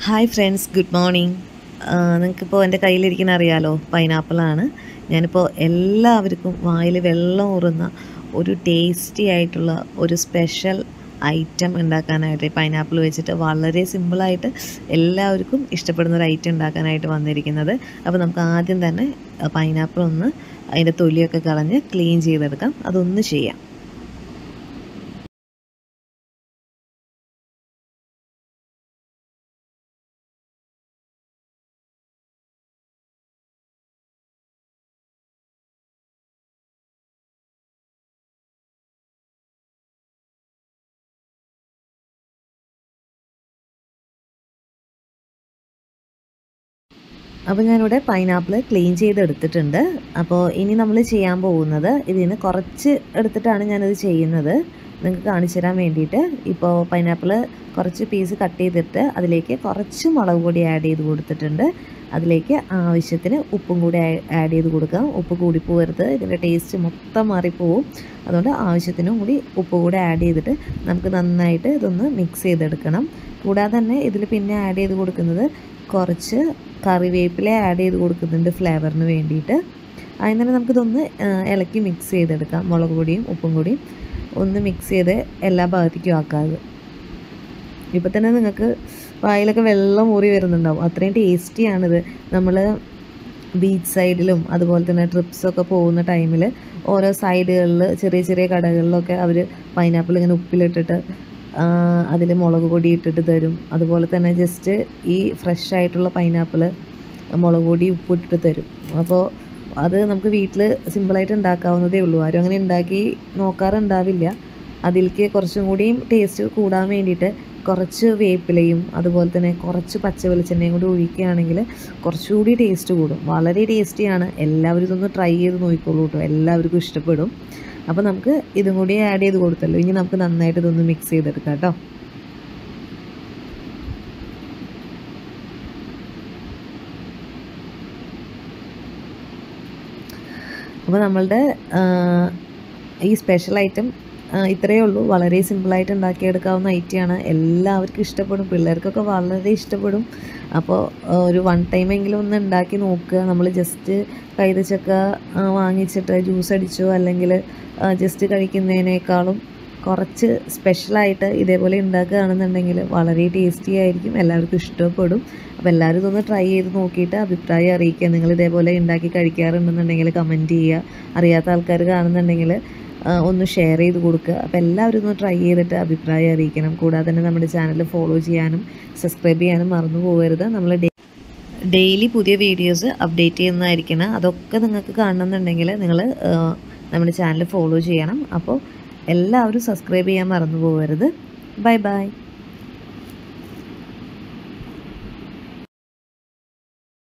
hi friends good morning നിങ്ങൾക്കിപ്പോൾ എൻ്റെ കയ്യിലിരിക്കുന്ന അറിയാലോ പൈനാപ്പിളാണ് ഞാനിപ്പോൾ എല്ലാവർക്കും വായിൽ വെള്ളം ഊറുന്ന ഒരു ടേസ്റ്റി ആയിട്ടുള്ള ഒരു സ്പെഷ്യൽ ഐറ്റം ഉണ്ടാക്കാനായിട്ട് പൈനാപ്പിൾ വെച്ചിട്ട് വളരെ സിമ്പിളായിട്ട് എല്ലാവർക്കും ഇഷ്ടപ്പെടുന്ന ഒരു ഐറ്റം ഉണ്ടാക്കാനായിട്ട് വന്നിരിക്കുന്നത് അപ്പോൾ നമുക്ക് ആദ്യം തന്നെ പൈനാപ്പിൾ ഒന്ന് അതിൻ്റെ തൊലിയൊക്കെ കളഞ്ഞ് ക്ലീൻ ചെയ്തെടുക്കാം അതൊന്ന് ചെയ്യാം അപ്പോൾ ഞാനിവിടെ പൈനാപ്പിൾ ക്ലീൻ ചെയ്തെടുത്തിട്ടുണ്ട് അപ്പോൾ ഇനി നമ്മൾ ചെയ്യാൻ പോകുന്നത് ഇതിന് കുറച്ച് എടുത്തിട്ടാണ് ഞാനിത് ചെയ്യുന്നത് നിങ്ങൾക്ക് കാണിച്ചു തരാൻ വേണ്ടിയിട്ട് ഇപ്പോൾ പൈനാപ്പിൾ കുറച്ച് പീസ് കട്ട് ചെയ്തിട്ട് അതിലേക്ക് കുറച്ച് മുളക് പൊടി ആഡ് ചെയ്ത് കൊടുത്തിട്ടുണ്ട് അതിലേക്ക് ആവശ്യത്തിന് ഉപ്പും കൂടി ആഡ് ചെയ്ത് കൊടുക്കാം ഉപ്പ് കൂടിപ്പോകരുത് ഇതിൻ്റെ ടേസ്റ്റ് മൊത്തം മാറിപ്പോവും അതുകൊണ്ട് ആവശ്യത്തിനും കൂടി ഉപ്പ് കൂടി ആഡ് ചെയ്തിട്ട് നമുക്ക് നന്നായിട്ട് ഇതൊന്ന് മിക്സ് ചെയ്തെടുക്കണം കൂടാതെ തന്നെ ഇതിൽ പിന്നെ ആഡ് ചെയ്ത് കൊടുക്കുന്നത് കുറച്ച് കറിവേപ്പില ആഡ് ചെയ്ത് കൊടുക്കുന്നുണ്ട് ഫ്ലേവറിന് വേണ്ടിയിട്ട് അതിന് തന്നെ നമുക്കിതൊന്ന് ഇളക്കി മിക്സ് ചെയ്തെടുക്കാം മുളക് പൊടിയും ഉപ്പും കൂടിയും ഒന്ന് മിക്സ് ചെയ്ത് എല്ലാ ഭാഗത്തേക്കും ആക്കാതെ ഇപ്പം തന്നെ നിങ്ങൾക്ക് വായിലൊക്കെ വെള്ളം ഊറി വരുന്നുണ്ടാവും അത്രയും ടേസ്റ്റിയാണിത് നമ്മൾ ബീച്ച് സൈഡിലും അതുപോലെ തന്നെ ട്രിപ്സൊക്കെ പോകുന്ന ടൈമിൽ ഓരോ സൈഡുകളിൽ ചെറിയ ചെറിയ കടകളിലൊക്കെ അവർ പൈനാപ്പിൾ ഇങ്ങനെ ഉപ്പിലിട്ടിട്ട് അതിൽ മുളക് പൊടി ഇട്ടിട്ട് തരും അതുപോലെ തന്നെ ജസ്റ്റ് ഈ ഫ്രഷ് ആയിട്ടുള്ള പൈനാപ്പിൾ മുളക് പൊടി ഉപ്പിട്ടിട്ട് തരും അപ്പോൾ അത് നമുക്ക് വീട്ടിൽ സിമ്പിളായിട്ട് ഉണ്ടാക്കാവുന്നതേ ഉള്ളൂ ആരും അങ്ങനെ ഉണ്ടാക്കി നോക്കാറുണ്ടാവില്ല അതിലേക്ക് കുറച്ചും കൂടിയും ടേസ്റ്റ് കൂടാൻ വേണ്ടിയിട്ട് കുറച്ച് വേപ്പിലയും അതുപോലെ തന്നെ കുറച്ച് പച്ച വെളിച്ചെണ്ണയും കൂടി ഒഴിക്കുകയാണെങ്കിൽ കുറച്ചുകൂടി ടേസ്റ്റ് കൂടും വളരെ ടേസ്റ്റിയാണ് എല്ലാവരും ഇതൊന്ന് ട്രൈ ചെയ്ത് നോക്കിക്കോളൂ കേട്ടോ എല്ലാവർക്കും ഇഷ്ടപ്പെടും അപ്പോൾ നമുക്ക് ഇതും കൂടി ആഡ് ചെയ്ത് കൊടുത്തല്ലോ ഇനി നമുക്ക് നന്നായിട്ട് ഇതൊന്ന് മിക്സ് ചെയ്തെടുക്കാം കേട്ടോ അപ്പോൾ നമ്മളുടെ ഈ സ്പെഷ്യൽ ഐറ്റം ഇത്രയേ ഉള്ളൂ വളരെ സിമ്പിളായിട്ട് ഉണ്ടാക്കിയെടുക്കാവുന്ന ഐറ്റമാണ് എല്ലാവർക്കും ഇഷ്ടപ്പെടും പിള്ളേർക്കൊക്കെ വളരെ ഇഷ്ടപ്പെടും അപ്പോൾ ഒരു വൺ ടൈമെങ്കിലും ഒന്ന് ഉണ്ടാക്കി നോക്കുക നമ്മൾ ജസ്റ്റ് കൈതച്ചക്ക വാങ്ങിച്ചിട്ട് ജ്യൂസ് അടിച്ചോ അല്ലെങ്കിൽ ജസ്റ്റ് കഴിക്കുന്നതിനേക്കാളും കുറച്ച് സ്പെഷ്യലായിട്ട് ഇതേപോലെ ഉണ്ടാക്കുകയാണെന്നുണ്ടെങ്കിൽ വളരെ ടേസ്റ്റി ആയിരിക്കും എല്ലാവർക്കും ഇഷ്ടപ്പെടും അപ്പോൾ എല്ലാവരും ഇതൊന്ന് ട്രൈ ചെയ്ത് നോക്കിയിട്ട് അഭിപ്രായം അറിയിക്കുക നിങ്ങൾ ഇതേപോലെ ഉണ്ടാക്കി കഴിക്കാറുണ്ടെന്നുണ്ടെങ്കിൽ കമൻറ്റ് ചെയ്യുക അറിയാത്ത ആൾക്കാർ കാണുന്നുണ്ടെങ്കിൽ ഒന്ന് ഷെയർ ചെയ്ത് കൊടുക്കുക അപ്പോൾ എല്ലാവരും ഒന്ന് ട്രൈ ചെയ്തിട്ട് അഭിപ്രായം അറിയിക്കണം കൂടാതെ തന്നെ നമ്മുടെ ചാനൽ ഫോളോ ചെയ്യാനും സബ്സ്ക്രൈബ് ചെയ്യാനും മറന്നു പോകരുത് നമ്മൾ ഡെയിലി പുതിയ വീഡിയോസ് അപ്ഡേറ്റ് ചെയ്യുന്നതായിരിക്കണം അതൊക്കെ നിങ്ങൾക്ക് കാണണമെന്നുണ്ടെങ്കിൽ നിങ്ങൾ നമ്മുടെ ചാനൽ ഫോളോ ചെയ്യണം അപ്പോൾ എല്ലാവരും സബ്സ്ക്രൈബ് ചെയ്യാൻ മറന്നു പോകരുത് ബൈ ബൈ